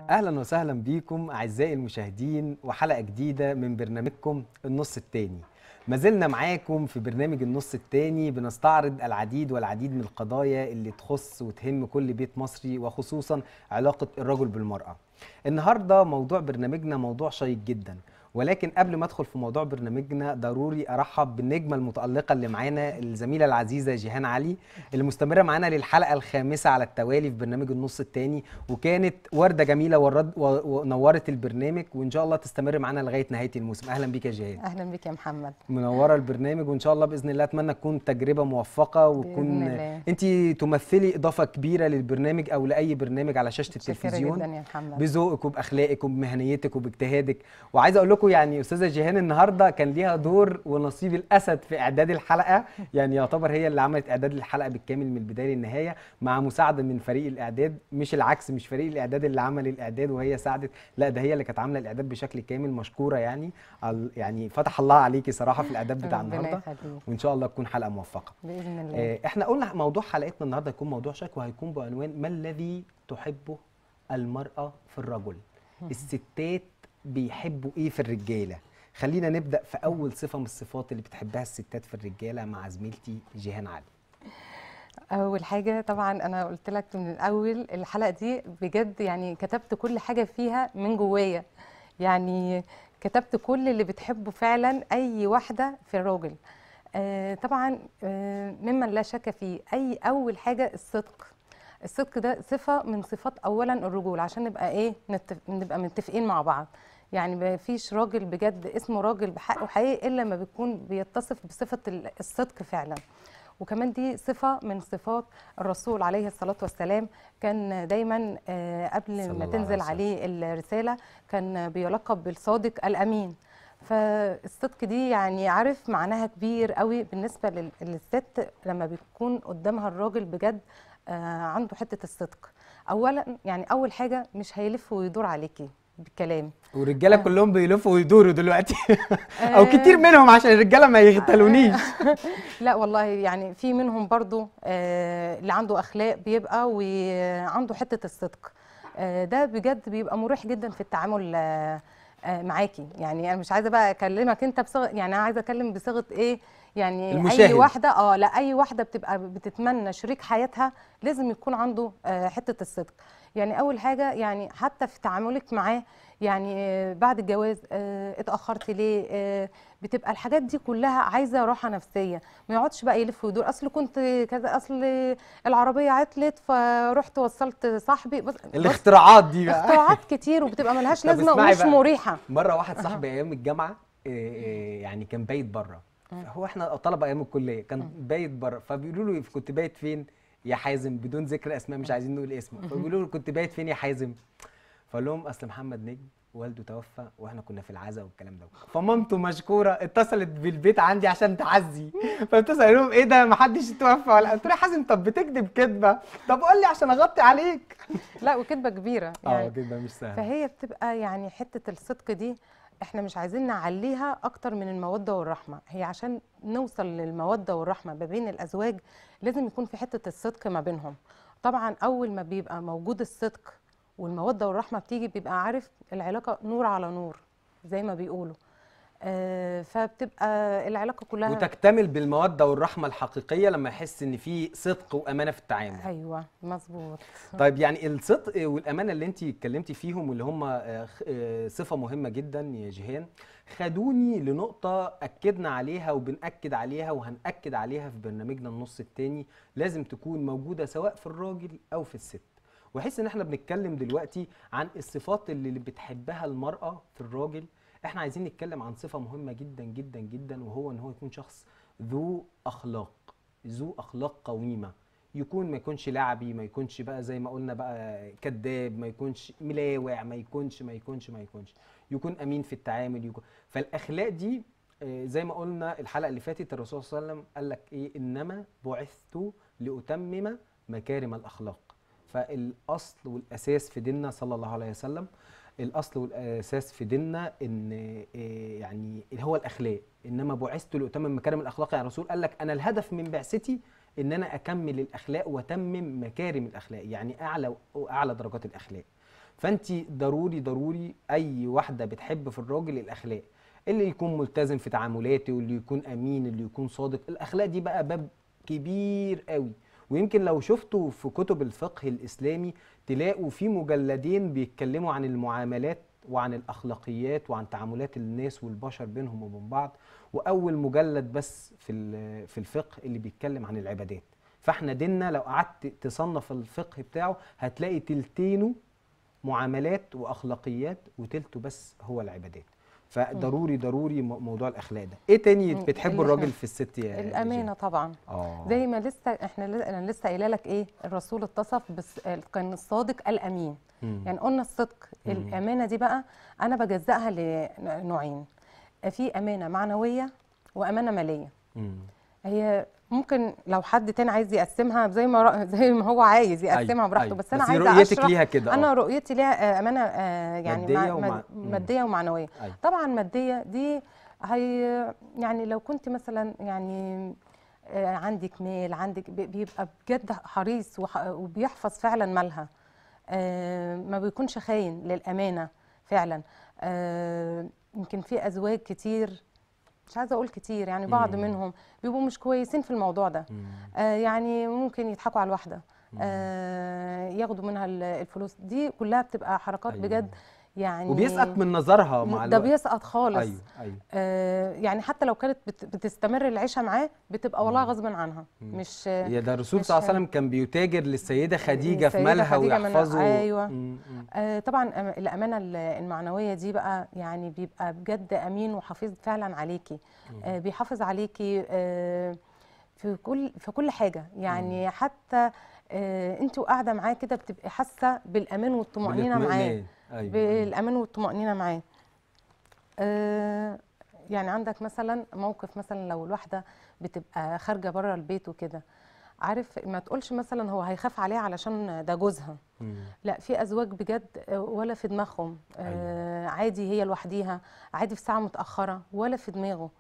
اهلا وسهلا بيكم اعزائي المشاهدين وحلقه جديده من برنامجكم النص التاني ما زلنا معاكم في برنامج النص التاني بنستعرض العديد والعديد من القضايا اللي تخص وتهم كل بيت مصري وخصوصا علاقه الرجل بالمراه النهارده موضوع برنامجنا موضوع شيق جدا ولكن قبل ما ادخل في موضوع برنامجنا ضروري ارحب بالنجمه المتالقه اللي معانا الزميله العزيزه جيهان علي اللي مستمره معانا للحلقه الخامسه على التوالي في برنامج النص الثاني وكانت ورده جميله ورد ونورت البرنامج وان شاء الله تستمر معانا لغايه نهايه الموسم اهلا بيك يا جيهان اهلا بك يا محمد منوره البرنامج وان شاء الله باذن الله اتمنى تكون تجربه موفقه وتكون بإذن الله. انت تمثلي اضافه كبيره للبرنامج او لاي برنامج على شاشه متشكره التلفزيون جدا يا محمد بذوقك وباخلاقك وبمهنيتك وباجتهادك وعايز اقول لكم يعني استاذه جيهان النهارده كان ليها دور ونصيب الاسد في اعداد الحلقه يعني يعتبر هي اللي عملت اعداد الحلقه بالكامل من البدايه للنهايه مع مساعده من فريق الاعداد مش العكس مش فريق الاعداد اللي عمل الاعداد وهي ساعدت لا ده هي اللي كانت عامله الاعداد بشكل كامل مشكوره يعني ال- يعني فتح الله عليكي صراحه في الاعداد بتاع ربنا النهارده يخليك وان شاء الله تكون حلقه موفقه باذن الله آه، احنا قلنا موضوع حلقتنا النهارده هيكون موضوع شك وهيكون بعنوان ما الذي تحبه المرأة في الرجل الستات بيحبوا ايه في الرجالة خلينا نبدأ في أول صفة من الصفات اللي بتحبها الستات في الرجالة مع زميلتي جيهان علي اول حاجه طبعا انا قلت لك من الاول الحلقه دي بجد يعني كتبت كل حاجه فيها من جوايا يعني كتبت كل اللي بتحبه فعلا اي واحده في الراجل آه طبعا آه ممن لا شك فيه اي اول حاجه الصدق الصدق ده صفه من صفات اولا الرجول عشان نبقى ايه نتف... نبقى متفقين مع بعض يعني ما فيش راجل بجد اسمه راجل بحقه حقيقي الا لما بيكون بيتصف بصفه ال- الصدق فعلا وكمان دي صفة من صفات الرسول عليه الصلاة والسلام كان دايما آه، صلى قبل الله ما عليه تنزل وسلم. عليه الرسالة كان بيلقب بالصادق الأمين فالصدق دي يعني عارف معناها كبير قوي بالنسبة لل- للست لما بيكون قدامها الراجل بجد آه، عنده حتة الصدق أولا يعني أول حاجة مش هيلف ويدور عليكي بالكلام والرجالة آه. كلهم بيلفوا ويدوروا دلوقتي أو آه، كتير منهم عشان الرجالة ما يغتالونيش لا والله يعني في منهم برضو آه، اللي عنده اخلاق بيبقى وعنده حته الصدق آه، ده بجد بيبقى مريح جدا في التعامل آه، آه، معاكي يعني انا مش عايزه بقى اكلمك انت بصيغه يعني انا عايزه اتكلم بصيغه ايه يعني المشاهد. اي واحده اه لا اي واحده بتبقى بتتمنى شريك حياتها لازم يكون عنده آه، حته الصدق يعني اول حاجه يعني حتى في تعاملك معاه يعني آه، بعد الجواز آه، اتاخرت ليه آه، بتبقى الحاجات دي كلها عايزه راحه نفسيه ما يقعدش بقى يلف ويدور اصل كنت كذا اصل العربيه عطلت فرحت وصلت صاحبي بص بص الاختراعات دي بقى اختراعات كتير وبتبقى ملهاش طب لازمه اسمعي ومش بقى. مريحه مره واحد صاحبي ايام الجامعه آه، آه، يعني كان بايت بره هو احنا طلبه ايام الكليه كان بايت بره فبيقولوا له كنت بايت فين يا حازم بدون ذكر اسماء مش عايزين نقول اسمه فبيقولوا له كنت بايت فين يا حازم فقال لهم اصل محمد نجم والده توفى واحنا كنا في العزاء والكلام ده فمامته مشكوره اتصلت بالبيت عندي عشان تعزي فاتصل قال لهم ايه ده ما حدش توفى ولا قلت له يا حازم طب بتكذب كذبه طب قول لي عشان اغطي عليك لا وكذبه كبيره اه يعني كده مش سهل فهي بتبقى يعني حته الصدق دي احنا مش عايزين نعليها اكتر من الموده والرحمه هي عشان نوصل للموده والرحمه ما بين الازواج لازم يكون في حته الصدق ما بينهم طبعا اول ما بيبقى موجود الصدق والموده والرحمه بتيجي بيبقى عارف العلاقه نور على نور زي ما بيقولوا آه فبتبقى العلاقه كلها وتكتمل بالموده والرحمه الحقيقيه لما يحس ان في صدق وامانه في التعامل ايوه مظبوط طيب يعني الصدق والامانه اللي انت اتكلمتي فيهم واللي هم آه، خ- آه، صفه مهمه جدا يا جيهان خدوني لنقطه اكدنا عليها وبناكد عليها وهناكد عليها في برنامجنا النص التاني لازم تكون موجوده سواء في الراجل او في الست وحس ان احنا بنتكلم دلوقتي عن الصفات اللي اللي بتحبها المراه في الراجل احنا عايزين نتكلم عن صفه مهمه جدا جدا جدا وهو ان هو يكون شخص ذو اخلاق ذو اخلاق قويمه يكون ما يكونش لعبي ما يكونش بقى زي ما قلنا بقى كذاب ما يكونش ملاوع ما يكونش ما يكونش ما يكونش يكون امين في التعامل يكون فالاخلاق دي آه، زي ما قلنا الحلقه اللي فاتت الرسول صلى الله عليه وسلم قال لك ايه انما بعثت لاتمم مكارم الاخلاق فالاصل والاساس في ديننا صلى الله عليه وسلم الاصل والاساس في ديننا ان إيه يعني هو الاخلاق انما بعثت لاتمم مكارم الاخلاق يعني الرسول قال لك انا الهدف من بعثتي ان انا اكمل الاخلاق واتمم مكارم الاخلاق يعني اعلى اعلى درجات الاخلاق فانت ضروري ضروري اي واحده بتحب في الراجل الاخلاق اللي يكون ملتزم في تعاملاته واللي يكون امين اللي يكون صادق الاخلاق دي بقى باب كبير قوي ويمكن لو شفتوا في كتب الفقه الاسلامي تلاقوا في مجلدين بيتكلموا عن المعاملات وعن الاخلاقيات وعن تعاملات الناس والبشر بينهم وبين بعض واول مجلد بس في ال- في الفقه اللي بيتكلم عن العبادات فاحنا ديننا لو قعدت تصنف الفقه بتاعه هتلاقي تلتينه معاملات واخلاقيات وتلته بس هو العبادات فضروري ضروري م- موضوع الاخلاق ده ايه تاني مم. بتحبه اللي الراجل إحنا- في الست يا الامانه طبعا اه زي ما لسه احنا ل- انا لسه قايله لك ايه الرسول اتصف بس كان الصادق الامين مم. يعني قلنا الصدق مم. الامانه دي بقى انا بجزئها لنوعين في امانه معنويه وامانه ماليه مم. هي ممكن لو حد تاني عايز يقسمها زي ما رأ- زي ما هو عايز يقسمها أيوة، براحته أيوة. بس انا بس عايزه رؤيتك اشرح ليها كده انا آه. رؤيتي ليها آه، امانه آه، يعني مادية مع- ومع- ماد- مم. ماديه ومعنويه أيوة. طبعا ماديه دي هي يعني لو كنت مثلا يعني آه، عندك مال عندك بي- بيبقى بجد حريص وح- وبيحفظ فعلا مالها آه، ما بيكونش خاين للامانه فعلا آه، يمكن في ازواج كتير مش عايزه اقول كتير يعني بعض مم. منهم بيبقوا مش كويسين في الموضوع ده مم. آه، يعني ممكن يضحكوا على الواحده مم. آه، ياخدوا منها ال- الفلوس دي كلها بتبقى حركات أيوة. بجد يعني وبيسقط من نظرها مع ده الوقت بيسقط خالص ايوه ايوه آه يعني حتى لو كانت بت- بتستمر العيشه معاه بتبقى والله مم. غصب عنها مم. مش يا ده الرسول مش صلى الله عليه حلو. وسلم كان بيتاجر للسيده خديجه في السيدة مالها خديجة من- ويحفظه أيوة. مم. مم. آه طبعا أم- الامانه ال- المعنويه دي بقى يعني بيبقى بجد امين وحفيظ فعلا عليكي آه بيحافظ عليكي آه في كل في كل حاجه يعني حتى آه انت وقاعده معاه كده بتبقي حاسه بالامان والطمانينه معاه بالاطمئنان. ايوه بالامان والطمانينه معاه آه يعني عندك مثلا موقف مثلا لو الواحده بتبقى خارجه بره البيت وكده عارف ما تقولش مثلا هو هيخاف عليها علشان ده جوزها مم. لا في ازواج بجد آه، ولا في دماغهم آه عادي هي لوحديها عادي في ساعه متاخره ولا في دماغه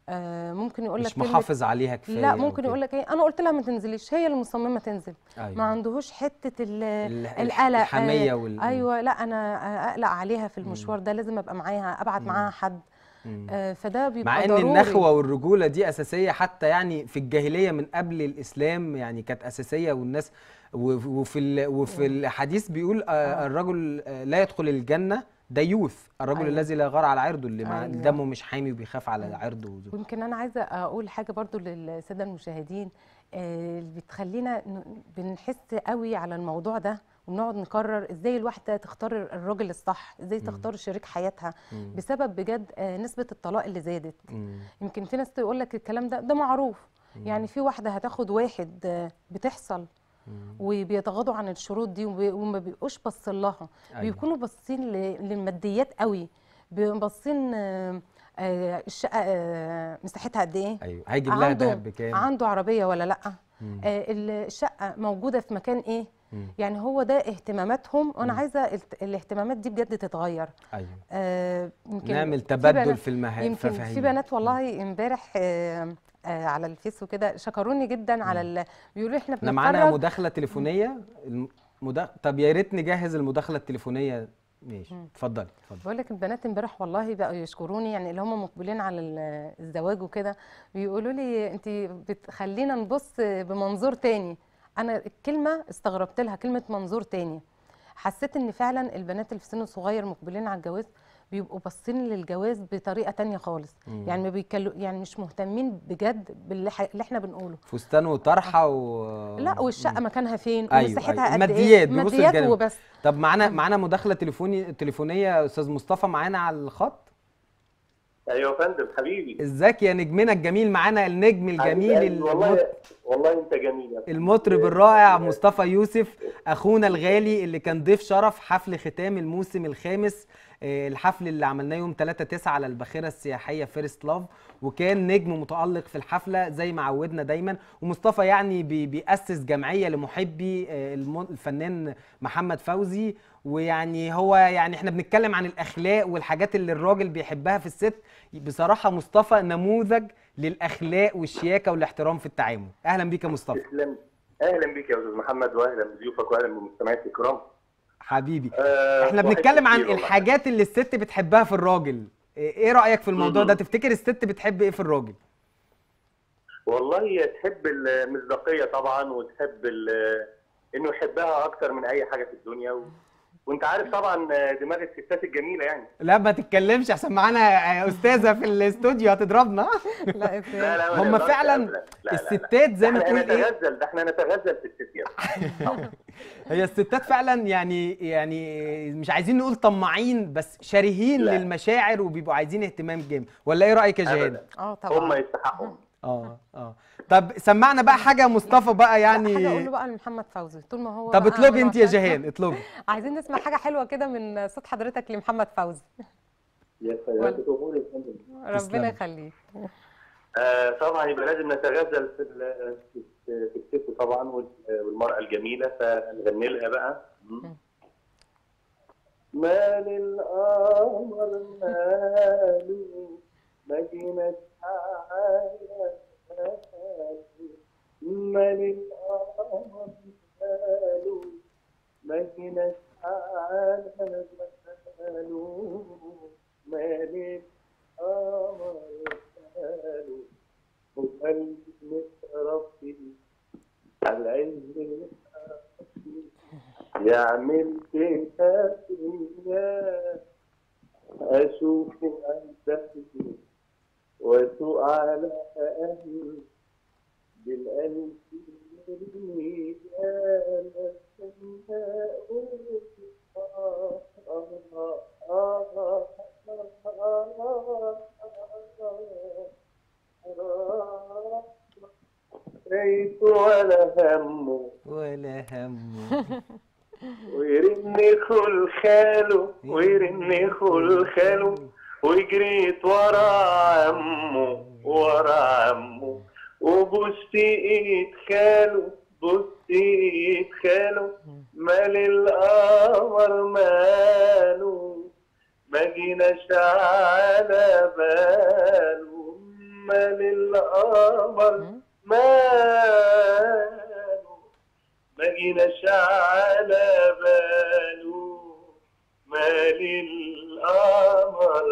آه ممكن يقول لك مش محافظ عليها كفايه لا أو ممكن كده. يقول لك ايه انا قلت لها ما تنزليش هي المصممه تنزل أيوة. ما عندهوش حته ال- ال- القلق آه، الحميه وال ايوه لا انا اقلق عليها في المشوار ده لازم ابقى معاها ابعت معاها حد مم. آه، فده بيبقى مع ان ضروري النخوه والرجوله دي اساسيه حتى يعني في الجاهليه من قبل الاسلام يعني كانت اساسيه والناس و- وفي ال- وفي الحديث بيقول آه، آه. الرجل آه، لا يدخل الجنه ديوث الرجل أيوة. الذي لا يغار على عرضه اللي مع أيوة. دمه مش حامي وبيخاف على عرضه وزوجته. ويمكن انا عايزه اقول حاجه برضو للساده المشاهدين آه، اللي بتخلينا ن- بنحس قوي على الموضوع ده وبنقعد نكرر ازاي الواحده تختار الراجل الصح ازاي تختار شريك حياتها مم. بسبب بجد آه، نسبه الطلاق اللي زادت مم. يمكن في ناس تقول لك الكلام ده ده معروف يعني في واحده هتاخد واحد آه، بتحصل مم. وبيتغاضوا عن الشروط دي وبي- وما بيبقوش باصين لها أيوة. بيكونوا باصين ل- للماديات قوي بيبقوا باصين آه، آه، الشقه آه، مساحتها قد ايه ايوه هيجيب لها عنده دهب بكام عنده عربيه ولا لا مم. آه، الشقه موجوده في مكان ايه مم. يعني هو ده اهتماماتهم وانا مم. عايزه الت- الاهتمامات دي بجد تتغير ايوه آه، يمكن نعمل في تبدل بنات- في المها يمكن المفاهيم. في بنات والله امبارح آه، آه، على الفيس وكده شكروني جدا على ال... بيقولوا احنا احنا معانا بنتفرج مداخله تليفونيه المدا... طب يا ريت نجهز المداخله التليفونيه ماشي اتفضلي اتفضلي بقول لك البنات امبارح والله بقوا يشكروني يعني اللي هم مقبلين على ال- الزواج وكده بيقولوا لي انت بتخلينا نبص بمنظور تاني انا الكلمه استغربت لها كلمه منظور تاني حسيت ان فعلا البنات اللي في سن صغير مقبلين على الجواز بيبقوا باصين للجواز بطريقه تانية خالص مم. يعني ما بيتكلموا يعني مش مهتمين بجد باللي ح- اللي احنا بنقوله فستان وطرحه و لا والشقه مكانها فين أيوة، ومساحتها أيوة. قد ماديات، ايه بيبصوا ماديات للجانب. وبس طب معانا معانا مداخله تليفوني تليفونيه يا استاذ مصطفى معانا على الخط ايوه يا فندم حبيبي ازيك يا نجمنا الجميل معانا النجم الجميل حبيبي، والله المط... والله انت جميل يا فندم. المطرب الرائع مصطفى يوسف اخونا الغالي اللي كان ضيف شرف حفل ختام الموسم الخامس آه، الحفل اللي عملناه يوم 3 9 على الباخره السياحيه فيرست لاف وكان نجم متالق في الحفله زي ما عودنا دايما ومصطفى يعني بي- بيأسس جمعيه لمحبي آه، الم- الفنان محمد فوزي ويعني هو يعني احنا بنتكلم عن الاخلاق والحاجات اللي الراجل بيحبها في الست بصراحه مصطفى نموذج للاخلاق والشياكه والاحترام في التعامل اهلا بيك يا مصطفى تسلم اهلا بك يا استاذ محمد واهلا بضيوفك واهلا بمستمعيك الكرام حبيبي آه، احنا واحد بنتكلم عن كتير والله. الحاجات اللي الست بتحبها في الراجل ايه إيه رايك في الموضوع ده مم. تفتكر الست بتحب ايه في الراجل والله هي تحب المصداقيه طبعا وتحب ال- انه يحبها اكتر من اي حاجه في الدنيا و... وانت عارف طبعا دماغ الستات الجميله يعني لا ما تتكلمش عشان معانا استاذه في الاستوديو هتضربنا لا لا إزاي؟ لا ما هم نقدرش فعلا أبداً. لا، لا، لا. الستات زي ما ده احنا تقول ايه نتغزل ده احنا نتغزل في الست يعني هي الستات فعلا يعني يعني مش عايزين نقول طماعين بس شرهين لا. للمشاعر وبيبقوا عايزين اهتمام جامد ولا ايه رايك يا جهاد ابدا اه هم طبعا يستحقوا اه اه طب سمعنا بقى حاجه مصطفى بقى حاجه اقول له يعني بقى لمحمد فوزي طول ما هو طب بقى اطلبي عامل انت يا عشان- جهان اطلبي عايزين نسمع حاجه حلوه كده من صوت حضرتك لمحمد فوزي يا ولا- سلام أمور يا فندم. تسلم. ربنا يخليك آه، طبعا يبقى لازم نتغزل في ال- في في الست طبعا وال- والمرأة الجميلة فنغني لها بقى مال القمر ماله مدينة عالم مال القمر ماله مدينة عالم ماله مال القمر ماله وقلبي ربي على العز يعمل كده فيا أشوف أنتهي وأسوء على أهلي بالألف مني أنا ليس ولا همه ولا همه ويرني خل خاله ويرني خل خاله وجريت ورا عمه ورا عمه وبوست ايد خاله بوست ايد خاله مال القمر ماله ما جيناش على باله مال القمر ماله ما جيناش على باله مال القمر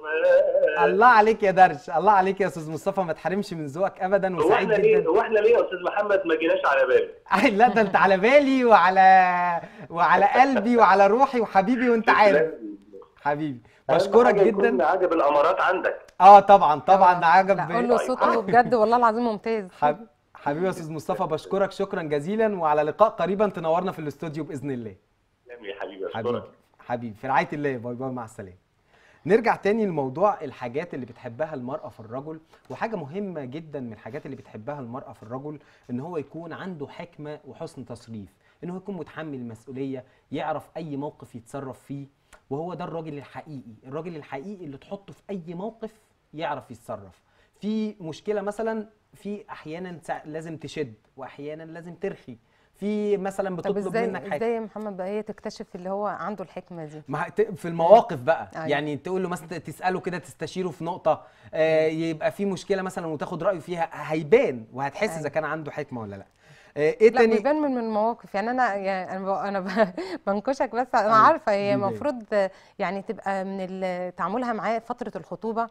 ماله الله عليك يا درش الله عليك يا استاذ مصطفى ما تحرمش من ذوقك ابدا هو وسعيد احنا ليه جدا هو احنا ليه يا استاذ محمد ما جيناش على باله أي لا ده انت على بالي وعلى وعلى قلبي وعلى روحي وحبيبي وانت عارف حبيبي أهم بشكرك حاجة يكون جدا عجب الامارات عندك اه طبعا طبعا ده عجب لا قول له صوته بجد والله العظيم ممتاز حب... حبيبي يا استاذ مصطفى بشكرك شكرا جزيلا وعلى لقاء قريبا تنورنا في الاستوديو باذن الله تسلم يا حبيبي حبيبي اشكرك حبيبي في رعايه الله باي باي مع السلامه نرجع تاني لموضوع الحاجات اللي بتحبها المرأة في الرجل وحاجة مهمة جدا من الحاجات اللي بتحبها المرأة في الرجل ان هو يكون عنده حكمة وحسن تصريف ان هو يكون متحمل المسؤولية يعرف اي موقف يتصرف فيه وهو ده الراجل الحقيقي الراجل الحقيقي اللي تحطه في اي موقف يعرف يتصرف في مشكلة مثلا في احيانا سا- لازم تشد واحيانا لازم ترخي في مثلا طب بتطلب ازاي منك حاجة ازاي يا محمد بقى هي تكتشف اللي هو عنده الحكمه دي ما ت- في المواقف بقى أيوة. يعني تقول له مثلا تساله كده تستشيره في نقطه آه يبقى في مشكله مثلا وتاخد رايه فيها هيبان وهتحس اذا أيوة. كان عنده حكمه ولا لا آه ايه لا تاني بيبان من من المواقف يعني انا يعني انا ب- انا ب- بنكشك بس انا أيوة، عارفه هي بيبان. المفروض يعني تبقى من ال- تعاملها معاه فتره الخطوبه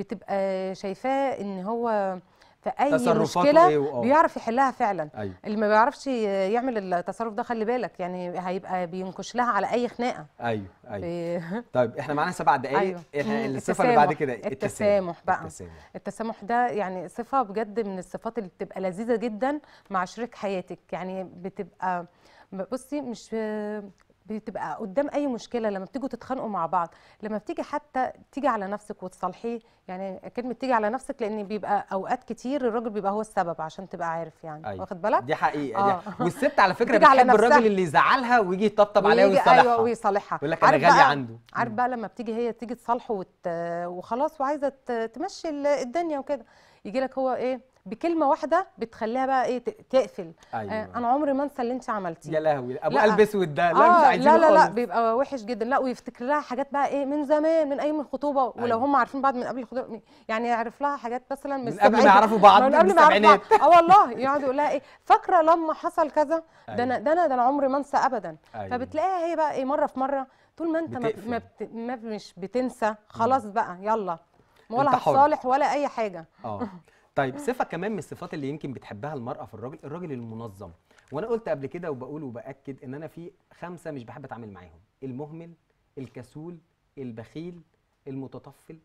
بتبقى شايفاه ان هو في اي تصرفاته مشكله إيه وآه. بيعرف يحلها فعلا ايوه اللي ما بيعرفش يعمل التصرف ده خلي بالك يعني هيبقى بينكش لها على اي خناقه ايوه ايوه في- طيب احنا معانا سبع دقائق أيوة. احنا مم، الصفه اللي بعد التسامح. كده التسامح بقى. التسامح التسامح ده يعني صفة بجد من الصفات اللي بتبقى لذيذة جدا مع شريك حياتك يعني بتبقى بصي مش بتبقى قدام اي مشكله لما بتيجوا تتخانقوا مع بعض لما بتيجي حتى تيجي على نفسك وتصالحيه يعني كلمه تيجي على نفسك لان بيبقى اوقات كتير الراجل بيبقى هو السبب عشان تبقى عارف يعني أيوة. واخد بالك دي حقيقه آه. دي والست على فكره بتيجي على بتحب الراجل نفسها. اللي يزعلها ويجي يطبطب عليها ويجي ويصالحها ايوه ويصالحها يقول لك انا عارف غاليه بقى- عنده عارف بقى لما بتيجي هي تيجي تصالحه وت... وخلاص وعايزه ت- تمشي ال- الدنيا وكده يجي لك هو ايه بكلمه واحده بتخليها بقى ايه ت- تقفل ايوه آه انا عمري ما انسى اللي انت عملتيه يا لهوي ابو لا. قلب اسود ده لا مش اه عايزينه لا لا لا خالص. بيبقى وحش جدا لا ويفتكر لها حاجات بقى ايه من زمان من ايام الخطوبه ولو أيوة. هم عارفين بعض من قبل الخطوبه يعني يعرف لها حاجات مثلا من قبل ما السبعينات. يعرفوا بعض من من قبل ما يعرفوا بعض. السبعينات. اه والله يقعد يقول لها ايه فاكره لما حصل كذا ده انا أيوة. ده انا ده انا عمري ما انسى ابدا أيوة. فبتلاقيها هي بقى ايه مره في مره طول ما انت ما, بتقفل. ما, بت ما مش بتنسى خلاص بقى يلا ولا أنت حر. هتصالح ولا اي حاجه اه طيب صفه كمان من الصفات اللي يمكن بتحبها المراه في الراجل الراجل المنظم وانا قلت قبل كده وبقول وباكد ان انا في خمسه مش بحب اتعامل معاهم المهمل الكسول البخيل المتطفل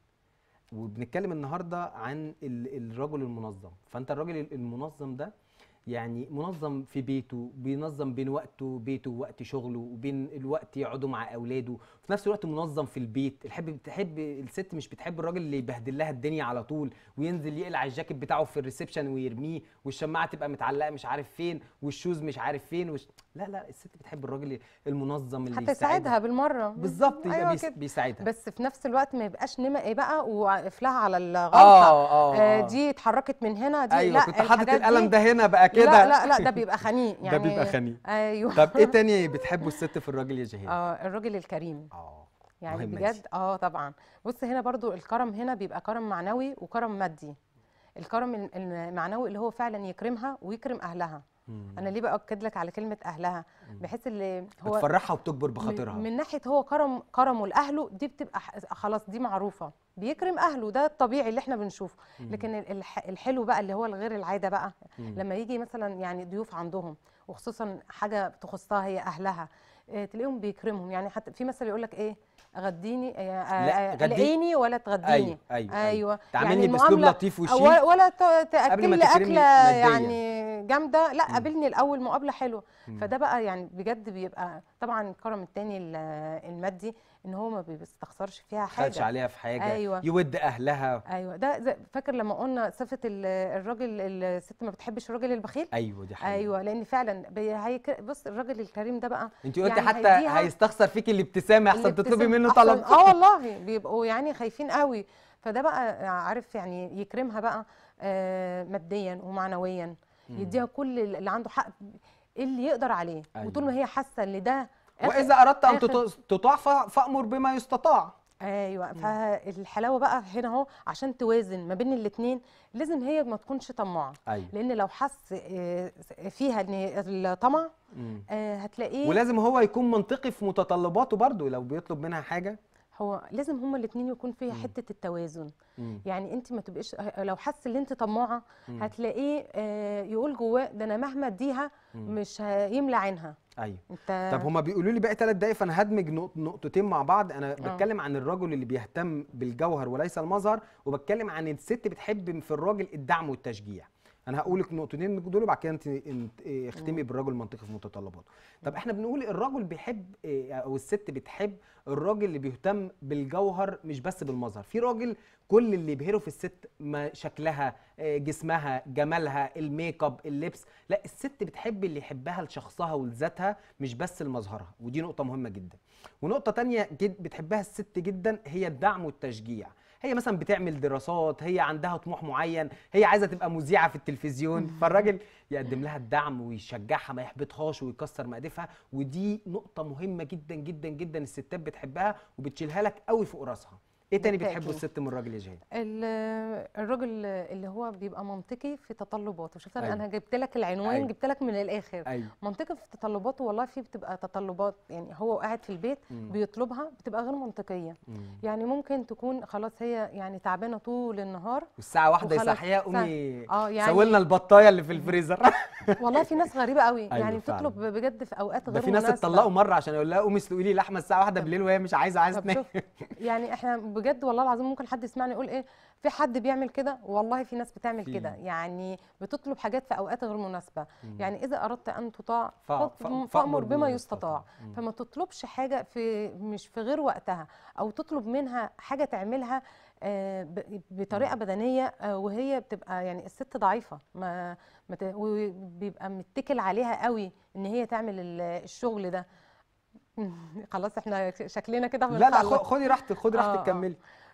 وبنتكلم النهارده عن ال- الرجل المنظم فانت الراجل المنظم ده يعني منظم في بيته بينظم بين وقته بيته ووقت شغله وبين الوقت يقعدوا مع اولاده في نفس الوقت منظم في البيت الحب بتحب الست مش بتحب الراجل اللي يبهدل لها الدنيا على طول وينزل يقلع الجاكيت بتاعه في الريسبشن ويرميه والشماعه تبقى متعلقه مش عارف فين والشوز مش عارف فين وش... لا لا الست بتحب الراجل المنظم اللي حتى يساعدها يساعدها بالمره بالظبط يبقى أيوة بيس... كده. بيساعدها بس في نفس الوقت ما يبقاش نمى ايه بقى وواقف لها على الغلطه اه اه آه آه. دي اتحركت من هنا دي ايوه لا كنت حاطط الحاجات القلم دي- ده هنا بقى كده لا لا لا ده بيبقى خنيق يعني ده بيبقى خنيق ايوه طب ايه تاني بتحبه الست في الراجل يا جهاد اه الراجل الكريم اه يعني مهمة دي. بجد اه طبعا بص هنا برضو الكرم هنا بيبقى كرم معنوي وكرم مادي الكرم ال- المعنوي اللي هو فعلا يكرمها ويكرم اهلها مم. انا ليه باكد لك على كلمه اهلها بحيث اللي هو بتفرحها وبتجبر من- بخاطرها من ناحيه هو كرم كرمه لاهله دي بتبقى ح- خلاص دي معروفه بيكرم اهله ده الطبيعي اللي احنا بنشوفه لكن ال- الح- الحلو بقى اللي هو الغير العاده بقى مم. لما يجي مثلا يعني ضيوف عندهم وخصوصا حاجه تخصها هي اهلها آه، تلاقيهم بيكرمهم يعني حتى في مثل يقول لك ايه غديني آه، لا، آه، غدي- لاقيني ولا تغديني ايوه ايوه ايوه تعاملني يعني باسلوب المعاملة- لطيف أو- وشيك ولا ت- قبل تاكل ما لي تكرمني اكله مادياً. يعني جامده لا مم. قابلني الاول مقابله حلوه مم. فده بقى يعني بجد بيبقى طبعا الكرم التاني ال- المادي ان هو ما بيستخسرش فيها خدش حاجه عليها في حاجه أيوة. يود اهلها ايوه ده زي- فاكر لما قلنا صفه ال- الراجل الست ما بتحبش الراجل البخيل ايوه دي حقيقة ايوه لان فعلا بي- هيك- بص الراجل الكريم ده بقى انت قلتي يعني حتى هيديها هيستخسر فيكي الابتسامه احسن الابتسام- تطلبي منه أحسن- طلب اه والله بيبقوا يعني خايفين قوي فده بقى عارف يعني يكرمها بقى آه، ماديا ومعنويا مم. يديها كل اللي عنده حق اللي يقدر عليه وطول ما هي حاسه ان ده آخر- واذا اردت ان آخر- تط- تطاع ف- فامر بما يستطاع ايوه فالحلاوه بقى هنا اهو عشان توازن ما بين الاثنين لازم هي ما تكونش طماعه ايوه لان لو حس آه، فيها ان الطمع مم. آه، هتلاقيه ولازم هو يكون منطقي في متطلباته برضو لو بيطلب منها حاجه هو لازم هما الاثنين يكون فيها مم. حته التوازن مم. يعني انت ما تبقيش لو حس ان انت طماعه مم. هتلاقيه آه، يقول جواه ده انا مهما اديها مم. مش هيملى عينها ايوه انت طب هما بيقولوا لي باقي ثلاث دقايق فانا هدمج نق- نقطتين مع بعض انا بتكلم عن الرجل اللي بيهتم بالجوهر وليس المظهر وبتكلم عن الست بتحب في الراجل الدعم والتشجيع انا هقول لك النقطتين دول وبعد كده انت انت- إيه، اختمي بالرجل المنطقي في متطلباته طب احنا بنقول الرجل بيحب إيه، او الست بتحب الراجل اللي بيهتم بالجوهر مش بس بالمظهر في راجل كل اللي يبهره في الست ما شكلها آه، جسمها جمالها الميك اب اللبس لا الست بتحب اللي يحبها لشخصها ولذاتها مش بس لمظهرها ودي نقطة مهمة جدا ونقطة تانية جد بتحبها الست جدا هي الدعم والتشجيع هي مثلا بتعمل دراسات هي عندها طموح معين هي عايزة تبقى مذيعة في التلفزيون فالراجل يقدم لها الدعم ويشجعها ما يحبطهاش ويكسر مقادفها ودي نقطة مهمة جدا جدا جدا الستات بتحبها وبتشيلها لك قوي فوق راسها ايه تاني بتحبه بالتأكيد. الست من الراجل يا جهاد ال- الراجل اللي هو بيبقى منطقي في تطلباته شفت انا أيوة. انا جبت لك العنوان أيوة. جبت لك من الاخر ايوه منطقي في تطلباته والله في بتبقى تطلبات يعني هو قاعد في البيت مم. بيطلبها بتبقى غير منطقيه يعني ممكن تكون خلاص هي يعني تعبانه طول النهار والساعة واحدة وخلاص يصحيها ساعة. قومي اه يعني سوي لنا البطاية اللي في الفريزر والله في ناس غريبه قوي أيوة يعني فعلاً. بتطلب بجد في اوقات ده غير في ناس مناسبة. اتطلقوا مرة عشان يقول لها قومي اسلقي لي لحمة الساعة واحدة طب- بالليل وهي مش عايزة عايزة طب تنام شوف يعني احنا بجد والله العظيم ممكن حد يسمعني يقول ايه في حد بيعمل كده والله في ناس بتعمل في. كده يعني بتطلب حاجات في اوقات غير مناسبه مم. يعني اذا اردت ان تطاع ف- ف- فاط- فأمر فامر بما يستطاع مم. فما تطلبش حاجه في مش في غير وقتها او تطلب منها حاجه تعملها آه، ب- بطريقه بدنيه آه، وهي بتبقى يعني الست ضعيفه ما ما ت- وبيبقى متكل عليها قوي ان هي تعمل ال- الشغل ده خلاص احنا شكلنا كده لا لا بنخلص. خ- خدي راحتك خدي آه، راحتك آه. كملي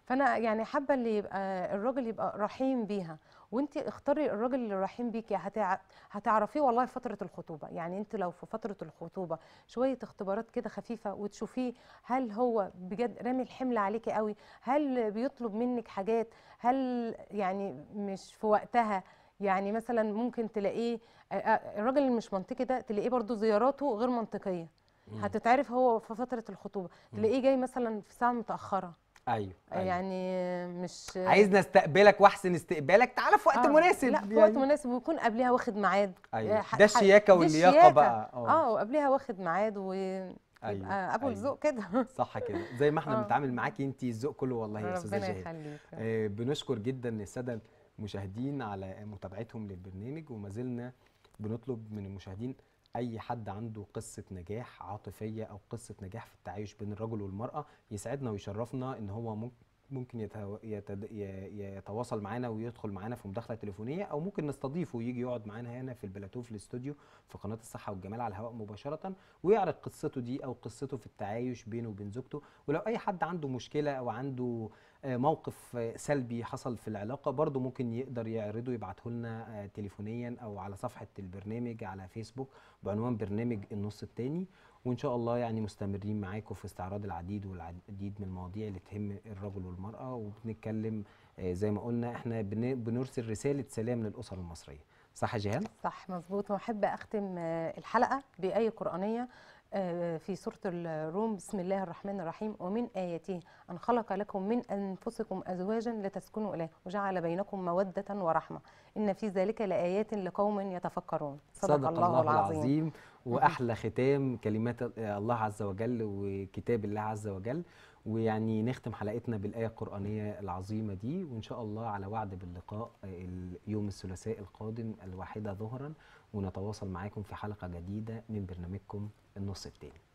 فانا يعني حابه اللي يبقى الراجل يبقى رحيم بيها وانت اختاري الراجل اللي رحيم بيكي هتع... هتعرفيه والله في فتره الخطوبه يعني انت لو في فتره الخطوبه شويه اختبارات كده خفيفه وتشوفيه هل هو بجد رامي الحمل عليكي قوي هل بيطلب منك حاجات هل يعني مش في وقتها يعني مثلا ممكن تلاقيه آه، آه، الراجل اللي مش منطقي ده تلاقيه برضو زياراته غير منطقيه مم. هتتعرف هو في فتره الخطوبه مم. تلاقيه جاي مثلا في ساعه متاخره ايوه, أيوة. يعني مش عايزنا استقبلك واحسن استقبالك تعالى في وقت آه، مناسب لا في يعني. وقت مناسب ويكون قبلها واخد ميعاد ايوه ح- ده ح- الشياكه دي واللياقه الشياكة. بقى اه وقبلها واخد ميعاد ويبقى أيوة، ابو أيوة. الذوق كده صح كده زي ما احنا آه. بنتعامل معاكي انت الذوق كله والله يا استاذه ربنا جهاد يخليك آه، بنشكر جدا الساده المشاهدين على متابعتهم للبرنامج وما زلنا بنطلب من المشاهدين اي حد عنده قصه نجاح عاطفيه او قصه نجاح في التعايش بين الرجل والمراه يسعدنا ويشرفنا ان هو ممكن ممكن يتو- يتد- ي- يتواصل معانا ويدخل معانا في مداخله تليفونيه او ممكن نستضيفه ويجي يقعد معانا هنا في البلاتو في الاستوديو في قناه الصحه والجمال على الهواء مباشره ويعرض قصته دي او قصته في التعايش بينه وبين زوجته ولو اي حد عنده مشكله او عنده آه، موقف آه، سلبي حصل في العلاقه برضه ممكن يقدر يعرضه يبعته لنا آه، تليفونيا او على صفحه البرنامج على فيسبوك بعنوان برنامج النص التاني وان شاء الله يعني مستمرين معاكم في استعراض العديد والعديد من المواضيع اللي تهم الرجل والمراه وبنتكلم آه، زي ما قلنا احنا بن- بنرسل رساله سلام للاسر المصريه صح يا جيهان صح مظبوط واحب اختم آه، الحلقه بايه قرانيه آه، في سوره الروم بسم الله الرحمن الرحيم ومن اياته ان خلق لكم من انفسكم ازواجا لتسكنوا اليه وجعل بينكم موده ورحمه ان في ذلك لايات لقوم يتفكرون صدق, الله, العظيم, واحلى ختام كلمات الله عز وجل وكتاب الله عز وجل ويعني نختم حلقتنا بالايه القرانيه العظيمه دي وان شاء الله على وعد باللقاء اليوم الثلاثاء القادم الواحده ظهرا ونتواصل معاكم في حلقه جديده من برنامجكم النص التاني